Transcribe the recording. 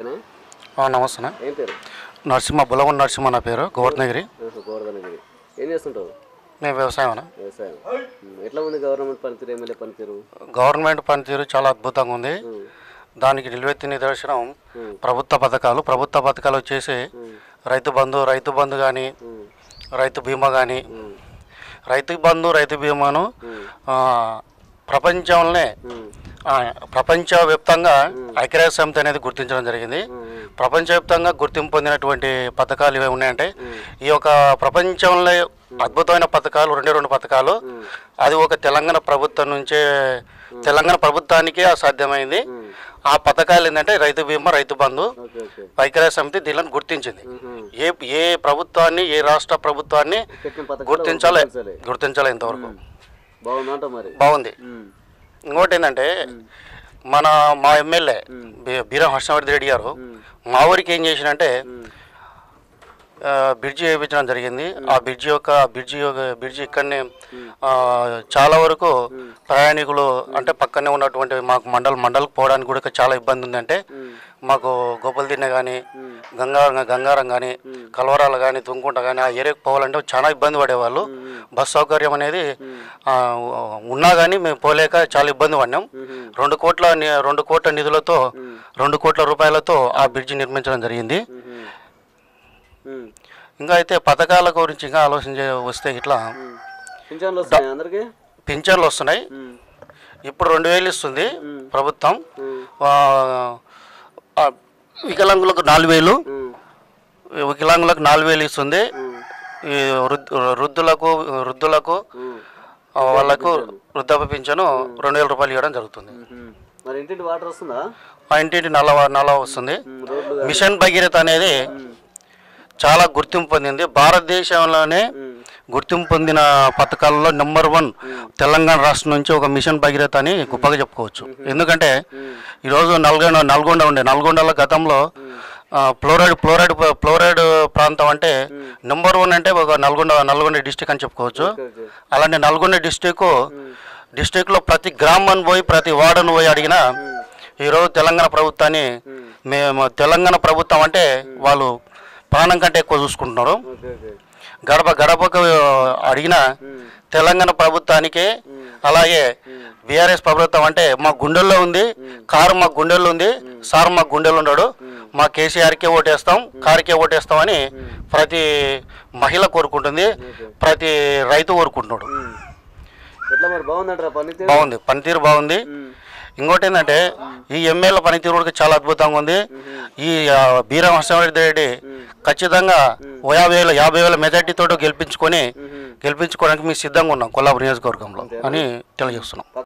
ఆ, నమస్తే ఏం పేరు నరసింహ బులవన్ నరసింహ నా పేరు గోవర్ధనగిరి గోవర్ధనగిరి ఏం చేస్తుంటావు నేను వ్యవసాయం వ్యవసాయం ఉమ్, ఎట్లా ఉంది గవర్నమెంట్ పనితీరు ఎమ్మెల్యే పనితీరు గవర్నమెంట్ పనితీరు చాలా అద్భుతంగా ఉంది ఉమ్, దానికి నిలువెత్తి నిదర్శనం ఉమ్, ప్రభుత్వ పథకాలు ప్రభుత్వ పథకాలు వచ్చేసి ఉమ్, రైతు బంధు రైతు బంధు కానీ ఉమ్, రైతు బీమా కానీ ఉమ్, రైతు బంధు రైతు బీమాను ఉమ్, ఆ, ప్రపంచంలోనే ఉమ్, ఆ, ప్రపంచవ్యాప్తంగా ఐక్యరాజ్య సమితి అనేది గుర్తించడం జరిగింది ఉమ్, ప్రపంచవ్యాప్తంగా గుర్తింపు పొందినటువంటి పథకాలు ఇవి ఉన్నాయంటే ఈ యొక్క ప్రపంచంలో అద్భుతమైన పథకాలు రెండే రెండు పథకాలు ఉమ్, అది ఒక తెలంగాణ ప్రభుత్వం నుంచే తెలంగాణ ప్రభుత్వానికే సాధ్యమైంది ఉమ్, ఆ పథకాలు ఏంటంటే రైతు బీమా రైతు బంధు ఓకే ఓకే ఐక్యరాజ్య సమితి దీనిని గుర్తించింది ఉహుం. ఏ ఏ ప్రభుత్వాన్ని ఏ రాష్ట్ర ప్రభుత్వాన్ని పెట్టిన పథకాలు గుర్తించాలి గుర్తించాలి. గుర్తించాలి ఇంతవరకు బాగుందంట మరి బాగుంది ఉమ్, ఇంకోటి ఏంటంటే మన మా ఎమ్మెల్యే బీ- బీరం హర్షవర్ధన్ రెడ్డి గారు ఉమ్, మా ఊరికి ఏం చేసినంటే ఉమ్, ఆ, బ్రిడ్జి వేయించడం జరిగింది ఆ బ్రిడ్జి యొక్క బ్రిడ్జి యొక్క బ్రిడ్జి ఇక్కడనే ఆ, చాలా వరకు ప్రయాణికులు అంటే పక్కనే ఉన్నటువంటి మాకు మండల్ మండలకు పోవడానికి కూడా చాలా ఇబ్బంది ఉందంటే ఉమ్, మాకు గోపాల దిన్నె కానీ ఉమ్, గంగారం గంగారం కానీ కలవరాలు కానీ తుంకుంట కానీ ఆ ఏరియాకి పోవాలంటే చాలా ఇబ్బంది పడేవాళ్ళు బస్ సౌకర్యం అనేది ఆ, ఉన్నా కానీ మేము పోలేక చాలా ఇబ్బంది పడినాం ఉహుం. రెండు కోట్ల ని- రెండు కోట్ల నిధులతో రెండు కోట్ల రూపాయలతో ఆ బ్రిడ్జి నిర్మించడం జరిగింది ఉహుం. ఉమ్, ఇంకా అయితే పథకాల గురించి ఇంకా ఆలోచించ వస్తే ఇట్లా ఉమ్. పింఛన్లు వస్తాయి అందరికి పింఛన్లు వస్తున్నాయి ఉమ్, ఇప్పుడు రెండు వేలు ఇస్తుంది ఉమ్. ప్రభుత్వం ఉమ్, ఆ, ఆ, వికలాంగులకు నాలుగు వేలు ఉమ్, వికలాంగులకు నాలుగు వేలు ఇస్తుంది ఉమ్, ఈ వృద్ధ- వృద్ధులకు వృద్ధులకు ఉమ్, ఆ, వాళ్ళకు వృద్ధాప్య పింఛను రెండు వేల రూపాయలు ఇవ్వడం జరుగుతుంది ఉహుం. మరి ఇంటింటి వాటర్ వస్తుందా ఆ ఇంటింటి నల్ల నల్ల వస్తుంది ఉమ్, రోడ్లు మిషన్ భగీరథ అనేది ఉమ్, చాలా గుర్తింపు పొందింది భారతదేశంలోనే ఉమ్, గుర్తింపు పొందిన పథకాలలో నెంబర్ వన్ తెలంగాణ రాష్ట్రం నుంచి ఒక మిషన్ భగీరథ అని గొప్పగా చెప్పుకోవచ్చు ఎందుకంటే ఉమ్, ఈరోజు నల్గొండ నల్గొండ ఉండే నల్గొండలో గతంలో ఆ, ఫ్లోరైడ్ ఫ్లోరైడ్ ఫ్లోరైడ్ ప్రాంతం అంటే నెంబర్ వన్ అంటే ఒక నల్గొండ నల్గొండ డిస్టిక్ అని చెప్పుకోవచ్చు ఓకే ఓకే అలాంటి నల్గొండ డిస్టిక్ డిస్టిక్లో ప్రతి గ్రామాన్ని పోయి ప్రతి వార్డును పోయి అడిగినా ఈరోజు తెలంగాణ ప్రభుత్వాన్ని మేము తెలంగాణ ప్రభుత్వం అంటే వాళ్ళు ప్రాణం కంటే ఎక్కువ చూసుకుంటున్నారు ఓకే ఓకే గడప గడపకు అడిగిన ఉమ్, తెలంగాణ ప్రభుత్వానికి అలాగే బీఆర్ఎస్ ప్రభుత్వం అంటే మా గుండెల్లో ఉంది కారు మా గుండెల్లో ఉంది సార్ మా గుండెల్లో ఉన్నాడు మా కేసీఆర్కే ఓటేస్తాం కారుకే ఓటేస్తామని ప్రతి మహిళ కోరుకుంటుంది ప్రతి రైతు కోరుకుంటున్నాడు ఉమ్. ఎట్లా మరి బాగుందంటారా పనితీరు బాగుంది పనితీరు బాగుంది ఉమ్, ఇంకోటి ఏంటంటే ఈ ఎమ్మెల్యే పనితీరు కూడా చాలా అద్భుతంగా ఉంది ఈ ఆ, బీరం హర్షవర్ధన్ రెడ్డి ఖచ్చితంగా ఓ యాభై వేల యాభై వేల మెజార్టీతో గెలిపించుకొని ఉహుం. గెలిపించుకోవడానికి మేము సిద్ధంగా ఉన్నాం కొల్లాపూర్ నియోజకవర్గంలో అని తెలియజేస్తున్నాం